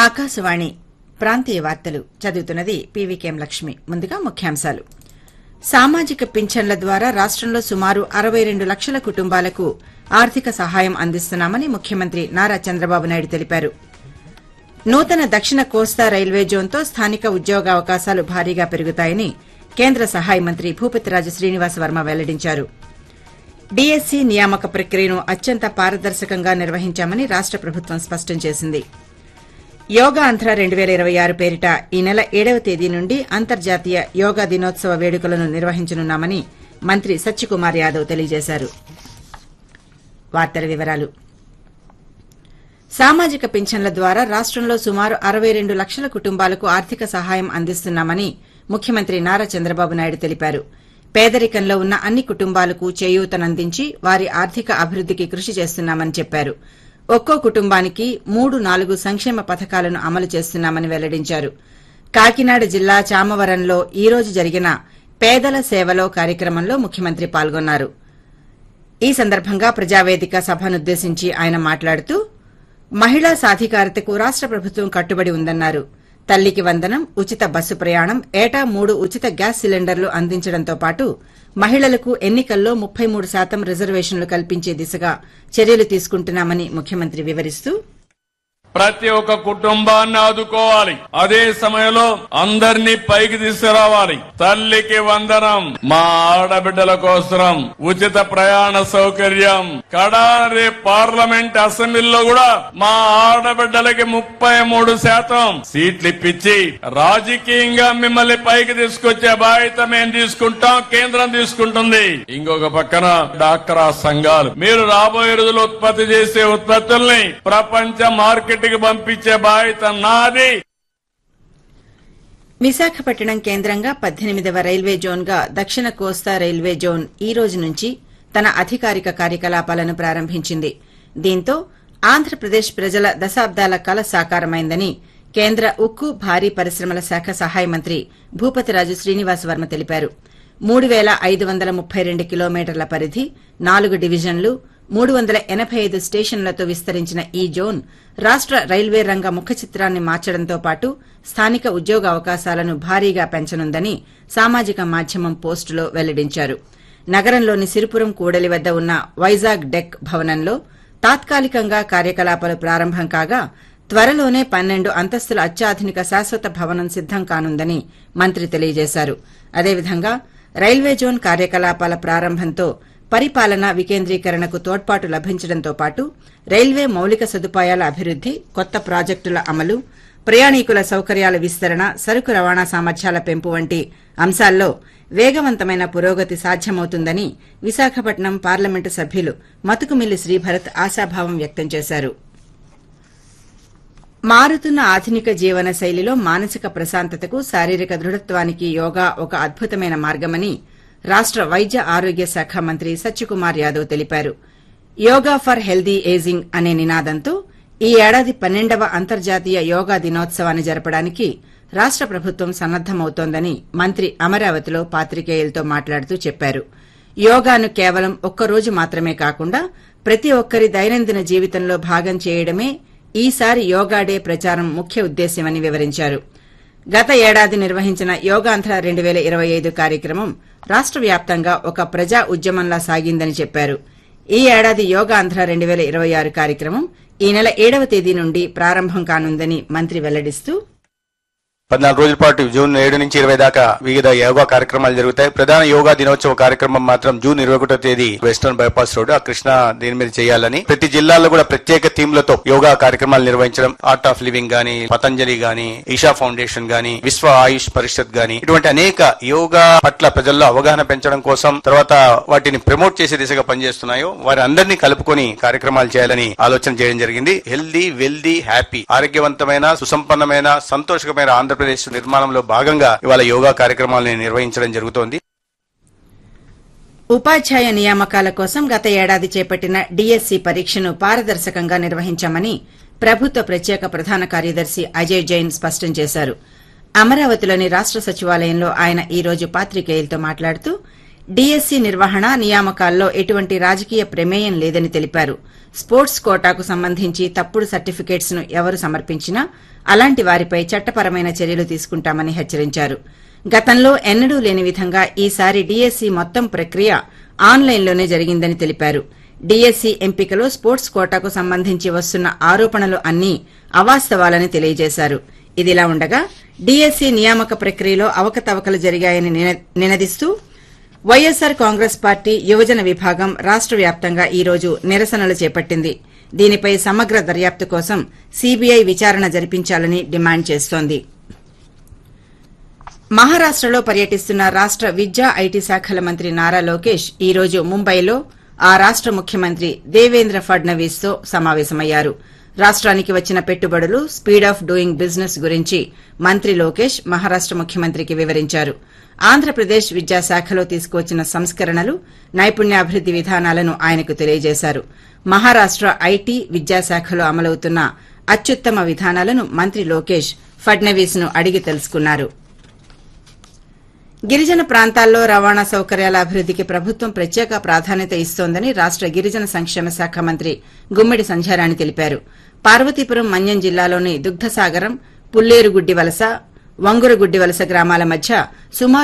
ఆకాశవాణి ప్రాంతీయ వార్తలు చదువుతున్నది పీవీకేఎం లక్ష్మి ముందుగా ముఖ్యాంశాలు సామాజిక పింఛన్ల ద్వారా రాష్టంలో సుమారు అరవై రెండు లక్షల కుటుంబాలకు ఆర్థిక సహాయం అందిస్తున్నామని ముఖ్యమంత్రి నారా చంద్రబాబు నాయుడు తెలిపారు నూతన దక్షిణ కోస్తా రైల్వే జోన్తో స్థానిక ఉద్యోగావకాశాలు భారీగా పెరుగుతాయని కేంద్ర సహాయ మంత్రి భూపతిరాజు శ్రీనివాస వర్మ వెల్లడించారు డీఎస్సీ నియామక ప్రక్రియను అత్యంత పారదర్శకంగా నిర్వహించామని రాష్ట ప్రభుత్వం స్పష్టం చేసింది యోగా ఆంధ్ర రెండు వేల ఇరవై ఆరు పేరిట ఈ నెల ఏడవ తేదీ నుండి అంతర్జాతీయ యోగా దినోత్సవ వేడుకలను నిర్వహించనున్నామని మంత్రి సత్యకుమార్ యాదవ్ తెలియజేశారు వార్తల వివరాలు సామాజిక పింఛన్ల ద్వారా రాష్టంలో సుమారు అరవై రెండు లక్షల కుటుంబాలకు ఆర్థిక సహాయం అందిస్తున్నామని ముఖ్యమంత్రి నారా చంద్రబాబు నాయుడు తెలిపారు పేదరికంలో ఉన్న అన్ని కుటుంబాలకు చేయూతనందించి వారి ఆర్థిక అభివృద్దికి కృషి చేస్తున్నామని చెప్పారు ఒక్కో కుటుంబానికి మూడు నాలుగు సంక్షేమ పథకాలను అమలు చేస్తున్నామని వెల్లడించారు కాకినాడ జిల్లా చామవరంలో ఈ రోజు జరిగిన పేదల సేవలో కార్యక్రమంలో ముఖ్యమంత్రి పాల్గొన్నారు ఈ సందర్భంగా ప్రజావేదిక సభనుద్దేశించి ఆయన మాట్లాడుతూ మహిళా సాధికారతకు రాష్ట ప్రభుత్వం కట్టుబడి ఉందన్నారు తల్లికి వందనం ఉచిత బస్సు ప్రయాణం ఏటా మూడు ఉచిత గ్యాస్ సిలిండర్లు అందించడంతో పాటు మహిళలకు ఎన్నికల్లో ముప్పై మూడు శాతం రిజర్వేషన్లు కల్పించే దిశగా చర్యలు తీసుకుంటున్నామని ముఖ్యమంత్రి వివరిస్తూ ప్రతి ఒక్క కుటుంబాన్ని ఆదుకోవాలి అదే సమయంలో అందరినీ పైకి తీసుకురావాలి తల్లికి వందనం మా ఆడబిడ్డల కోసం ఉచిత ప్రయాణ సౌకర్యం కడారి పార్లమెంట్ అసెంబ్లీలో కూడా మా ఆడబిడ్డలకి ముప్పై మూడు శాతం సీట్లు ఇప్పించి రాజకీయంగా మిమ్మల్ని పైకి తీసుకొచ్చే బాధ్యత మేము తీసుకుంటాం కేంద్రం తీసుకుంటుంది ఇంకొక పక్కన డాక్టరా సంఘాలు మీరు రాబోయే రోజులు ఉత్పత్తి చేసే ఉత్పత్తుల్ని ప్రపంచ మార్కెట్ కి పంపించే బాధ్యత నాది విశాఖపట్నం కేంద్రంగా పద్దెనిమిదవ రైల్వే జోన్గా దక్షిణ కోస్తా రైల్వే జోన్ ఈ రోజు నుంచి తన అధికారిక కార్యకలాపాలను ప్రారంభించింది దీంతో ఆంధ్రప్రదేశ్ ప్రజల దశాబ్దాల కల సాకారమైందని కేంద్ర ఉక్కు భారీ పరిశ్రమల శాఖ సహాయ మంత్రి భూపతిరాజు శ్రీనివాస్ వర్మ తెలిపారు మూడు పేల ఐదు వందల ముప్పై రెండు కిలోమీటర్ల పరిధి నాలుగు డివిజన్లు మూడు వందల ఎనబై ఐదు స్టేషన్లతో విస్తరించిన ఈ జోన్ రాష్ట రైల్వే రంగ ముఖ చిత్రాన్ని మార్చడంతో పాటు స్థానిక ఉద్యోగ అవకాశాలను భారీగా పెంచనుందని సామాజిక మాధ్యమం పోస్టులో వెల్లడించారు నగరంలోని సిరిపురం కూడలి వద్ద ఉన్న వైజాగ్ డెక్ భవనంలో తాత్కాలికంగా కార్యకలాపాలు ప్రారంభం కాగా త్వరలోనే పన్నెండు అంతస్తుల అత్యాధునిక శాశ్వత భవనం సిద్దం కానుందని మంత్రి తెలియజేశారు అదేవిధంగా రైల్వే జోన్ కార్యకలాపాల ప్రారంభంతో పరిపాలన వికేంద్రీకరణకు తోడ్పాటు లభించడంతో పాటు రైల్వే మౌలిక సదుపాయాల అభివృద్ది కొత్త ప్రాజెక్టుల అమలు ప్రయాణికుల సౌకర్యాల విస్తరణ సరుకు రవాణా సామర్థ్యాల పెంపు వంటి అంశాల్లో వేగవంతమైన పురోగతి సాధ్యమవుతుందని విశాఖపట్నం పార్లమెంటు సభ్యులు మతుకుమిల్లి శ్రీభరత్ ఆశాభావం వ్యక్తం చేశారు మారుతున్న ఆధునిక జీవన శైలిలో మానసిక ప్రశాంతతకు శారీరక దృఢత్వానికి యోగా ఒక అద్భుతమైన మార్గమని రాష్ట వైద్య ఆరోగ్య శాఖ మంత్రి సత్యకుమార్ యాదవ్ తెలిపారు యోగా ఫర్ హెల్దీ ఏజింగ్ అనే నినాదంతో ఈ ఏడాది పన్నెండవ అంతర్జాతీయ యోగా దినోత్సవాన్ని జరపడానికి రాష్ట ప్రభుత్వం సన్నద్దమవుతోందని మంత్రి అమరావతిలో పాత్రికేయులతో మాట్లాడుతూ చెప్పారు యోగాను కేవలం ఒక్కరోజు మాత్రమే కాకుండా ప్రతి ఒక్కరి దైనందిన జీవితంలో భాగం చేయడమే ఈసారి యోగా డే ప్రచారం ముఖ్య ఉద్దేశ్యమని వివరించారు గత ఏడాది నిర్వహించిన యోగాంధ్ర రెండు వేల ఇరవై ఐదు కార్యక్రమం రాష్ట వ్యాప్తంగా ఒక ప్రజా ఉద్యమంలా సాగిందని చెప్పారు ఈ ఏడాది యోగాంధ్ర రెండు వేల ఇరవై ఆరు కార్యక్రమం ఈ నెల ఏడవ తేదీ నుండి ప్రారంభం కానుందని మంత్రి వెల్లడిస్తూ పద్నాలుగు రోజుల పాటు జూన్ ఏడు నుంచి ఇరవై దాకా వివిధ యోగా కార్యక్రమాలు జరుగుతాయి ప్రధాన యోగా దినోత్సవ కార్యక్రమం మాత్రం జూన్ ఇరవై ఒకటో తేదీ వెస్టర్న్ బైపాస్ రోడ్ ఆ కృష్ణ దీని మీద చేయాలని ప్రతి జిల్లాలో కూడా ప్రత్యేక థీమ్లతో యోగా కార్యక్రమాలు నిర్వహించడం ఆర్ట్ ఆఫ్ లివింగ్ గానీ పతంజలి గాని ఈషా ఫౌండేషన్ గాని విశ్వ ఆయుష్ పరిషత్ గాని ఇటువంటి అనేక యోగా పట్ల ప్రజల్లో అవగాహన పెంచడం కోసం తర్వాత వాటిని ప్రమోట్ చేసే దిశగా పనిచేస్తున్నాయో వారి అందరినీ కలుపుకొని కార్యక్రమాలు చేయాలని ఆలోచన చేయడం జరిగింది హెల్దీ వెల్దీ హ్యాపీ ఆరోగ్యవంతమైన సుసంపన్నమైన సంతోషకరమైన ఆంధ్రప్రదేశ్ నిర్మాణంలో భాగంగా ఇవాళ యోగా కార్యక్రమాలను నిర్వహించడం జరుగుతోంది ఉపాధ్యాయ నియామకాల కోసం గత ఏడాది చేపట్టిన డీఎస్సీ పరీక్షను పారదర్శకంగా నిర్వహించామని ప్రభుత్వ ప్రత్యేక ప్రధాన కార్యదర్శి అజయ్ జైన్ స్పష్టం చేశారు అమరావతిలోని రాష్ట సచివాలయంలో ఆయన ఈ రోజు పాత్రికేయులతో మాట్లాడుతూ డీఎస్సీ నిర్వహణ నియామకాల్లో ఎటువంటి రాజకీయ ప్రమేయం లేదని తెలిపారు స్పోర్ట్స్ కోటాకు సంబంధించి తప్పుడు సర్టిఫికేట్స్ ను ఎవరు సమర్పించినా అలాంటి వారిపై చట్టపరమైన చర్యలు తీసుకుంటామని హెచ్చరించారు గతంలో ఎన్నడూ లేని విధంగా ఈసారి డీఎస్సీ మొత్తం ప్రక్రియ ఆన్లైన్లోనే జరిగిందని తెలిపారు డీఎస్సీ ఎంపికలో స్పోర్ట్స్ కోటాకు సంబంధించి వస్తున్న ఆరోపణలు అన్నీ అవాస్తవాలని తెలియజేశారు ఇదిలా ఉండగా డీఎస్సీ నియామక ప్రక్రియలో అవకతవకలు జరిగాయని నిన- నినదిస్తూ వైఎస్సార్ కాంగ్రెస్ పార్టీ యువజన విభాగం రాష్ట వ్యాప్తంగా ఈ రోజు నిరసనలు చేపట్టింది దీనిపై సమగ్ర దర్యాప్తు కోసం సీబీఐ విచారణ జరిపించాలని డిమాండ్ చేస్తోంది మహారాష్టలో పర్యటిస్తున్న రాష్ట విద్యా ఐటీ శాఖల మంత్రి నారా లోకేష్ ఈ రోజు ముంబైలో ఆ రాష్ట ముఖ్యమంత్రి దేవేంద్ర ఫడ్నవీస్ తో సమావేశమయ్యారు రాష్ట్రానికి వచ్చిన పెట్టుబడులు స్పీడ్ ఆఫ్ డూయింగ్ బిజినెస్ గురించి మంత్రి లోకేష్ మహారాష్ట ముఖ్యమంత్రికి వివరించారు ఆంధ్రప్రదేశ్ విద్యాశాఖలో తీసుకువచ్చిన సంస్కరణలు నైపుణ్యాభివృద్ది విధానాలను ఆయనకు తెలియజేశారు మహారాష్ట ఐటీ విద్యాశాఖలో అమలవుతున్న అత్యుత్తమ విధానాలను మంత్రి లోకేష్ ఫడ్నవీస్ ను అడిగి తెలుసుకున్నారు గిరిజన ప్రాంతాల్లో రవాణా సౌకర్యాల అభివృద్దికి ప్రభుత్వం ప్రత్యేక ప్రాధాన్యత ఇస్తోందని రాష్ట గిరిజన సంక్షేమ శాఖ మంత్రి గుమ్మిడి సంధ్యారాణి తెలిపారు పార్వతీపురం మన్యం జిల్లాలోని దుగ్ధసాగరం పుల్లేరుగుడ్డి వలస వంగురగుడ్డి వలస గ్రామాల మధ్య సుమారు